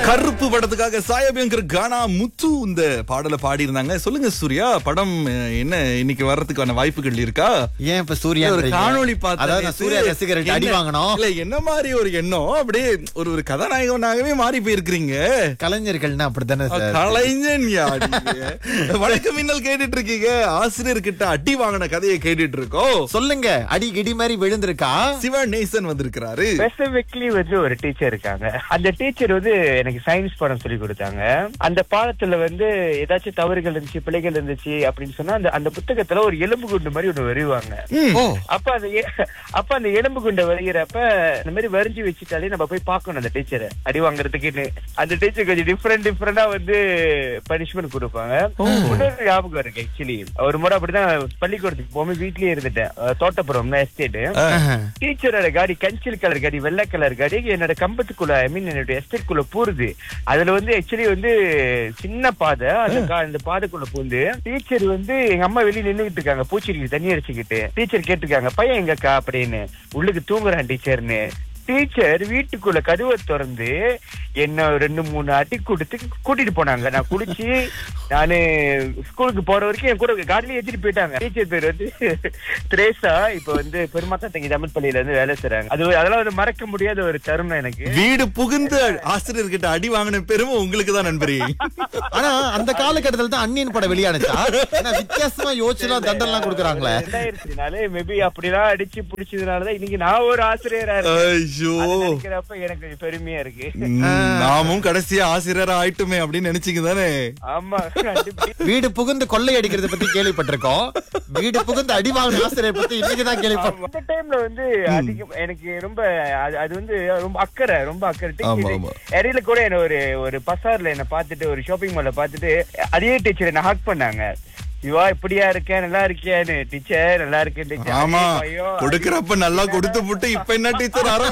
கருப்பு படத்துக்காக சாயபியங்கர் கானா முத்து இந்த பாடலை பாடி இருந்தாங்க சொல்லுங்க சூர்யா படம் அஹ், என்ன இன்னைக்கு வர்றதுக்கான வாய்ப்புகள் இருக்கா ஏன் இப்ப சூர்யா ஒரு காணொளி பார்த்தேன் அதாவது நான் நேத்து. சூர்யா ரசிகர்கள் அடி என்ன- வாங்கணும் இல்ல என்ன மாதிரி ஒரு எண்ணம் அப்படியே ஒரு ஒரு கதாநாயகனாகவே மாறி போயிருக்கிறீங்க கலைஞர்கள்னா அப்படித்தானே சார் கலைஞன் யா நீங்க. வணக்கம் மின்னல் கேட்டுட்டு இருக்கீங்க ஆசிரியர் கிட்ட அடி வாங்கின கதையை கேட்டுட்டு இருக்கோம் சொல்லுங்க அடி கிடி மாதிரி விழுந்திருக்கா சிவா நேசன் வந்திருக்கிறாரு ஸ்பெசிபிக்லி வந்து ஒரு டீச்சர் இருக்காங்க அந்த டீச்சர் வந்து எனக்கு சயின்ஸ் பாடம் சொல்லி கொடுத்தாங்க அந்த பாடத்துல வந்து ஏதாச்சும் தவறுகள் இருந்துச்சு பிழைகள் இருந்துச்சு அப்படின்னு சொன்னா அந்த அந்த புத்தகத்துல ஒரு எலும்பு குண்டு மாதிரி ஒண்ணு வரைவாங்க ஓ அப்ப அந்த எ- அப்ப அந்த எலும்பு குண்டை வரைகிறப்ப இந்த மாதிரி வரைஞ்சு வச்சுட்டாலே நம்ம போய் பார்க்கணும் அந்த டீச்சரை அடி வாங்குறதுக்குன்னு அந்த டீச்சர் கொஞ்சம் டிஃப்ரெண்ட் டிஃப்ரெண்டா வந்து பனிஷ்மெண்ட் கொடுப்பாங்க இன்னொரு ஞாபகம் இருக்கு ஆக்சுவலி ஒரு முறை அப்படிதான் பள்ளிக்கூடத்துக்கு போகும்போது வீட்லயே இருந்துட்டேன் அஹ் தோட்டப்புறம் எஸ்டேட் டீச்சரோட காடி கஞ்சில் கலர் காடி வெள்ளை கலர் காடி என்னோட கம்பத்துக்குள்ள ஐ மீன் என்னோட எஸ்டேட் குள்ள பூருது அதுல வந்து ஆக்சுவலி வந்து சின்ன பாதை அந்த கா- அந்த பாதைக்குள்ள பூந்து டீச்சர் வந்து எங்க அம்மா வெளிய நின்னுகிட்டு இருக்காங்க பூச்செடிக்கு தண்ணி அடிச்சுக்கிட்டு டீச்சர் கேட்டிருக்காங்க பையன் எங்கக்கா அப்படின்னு உள்ளுக்கு தூங்குறான் டீச்சர்னு டீச்சர் வீட்டுக்குள்ள கதவை திறந்து என்ன ரெண்டு மூணு அடி கொடுத்து கூட்டிட்டு போனாங்க நான் குடிச்சு நானு ஸ்கூலுக்கு போற வரைக்கும் என் கூட காடியில ஏத்திட்டு போயிட்டாங்க டீச்சர் பேர் வந்து திரேசா இப்ப வந்து பெருமாத்தா தங்கி தமிழ் பள்ளியில இருந்து வேலை செய்றாங்க அது அதெல்லாம் வந்து மறக்க முடியாத ஒரு தருணம் எனக்கு வீடு புகுந்து ஆசிரியர் கிட்ட அடி வாங்கின பெருமை உங்களுக்கு தான் நண்பரே ஆனா அந்த காலகட்டத்துல தான் அன்னியன் படம் வெளியானுச்சா ஏன்னா வித்தியாசமா யோசிச்சுலாம் தண்டனை கொடுக்குறாங்களே ரெண்டாயிரத்தி நாலு மேபி அப்படிலாம் அடிச்சு பிடிச்சதுனாலதான் இன்னைக்கு நான் ஒரு ஆசிரியரா இருக்கேன் ஐயோ அதை நினைக்கிறப்ப எனக்கு கொஞ்சம் பெருமையா இருக்கு ம், நாமும் கடைசியா ஆசிரியரா ஆயிட்டுமே அப்படின்னு நினைச்சீங்க தானே ஆமா கண்டிப்பா வீடு புகுந்து கொள்ளை அடிக்கிறத பத்தி கேள்விப்பட்டிருக்கோம் வீடு புகுந்து அடி வாங்கின ஆசிரியர் பத்தி இன்னைக்குதான் கேள்விப்பட்டோம் அந்த டைம்ல வந்து அதிகம் எனக்கு ரொம்ப அது அது வந்து ரொம்ப அக்கறை ரொம்ப அக்கறை ஆமா, டீச்சர் ஆமா. இடையில கூட என்ன ஒரு ஒரு பசார்ல என்ன பார்த்துட்டு ஒரு ஷாப்பிங் மால்ல பார்த்துட்டு அதே டீச்சர் என்ன ஹக் பண்ணாங்க இவா இப்படியா இருக்கேன் நல்லா இருக்கியான்னு டீச்சர் நல்லா இருக்கேன் டீச்சர் ஆமா ஐயோ, கொடுக்கறப்ப நல்லா கொடுத்து புட்டு இப்ப என்ன டீச்சர்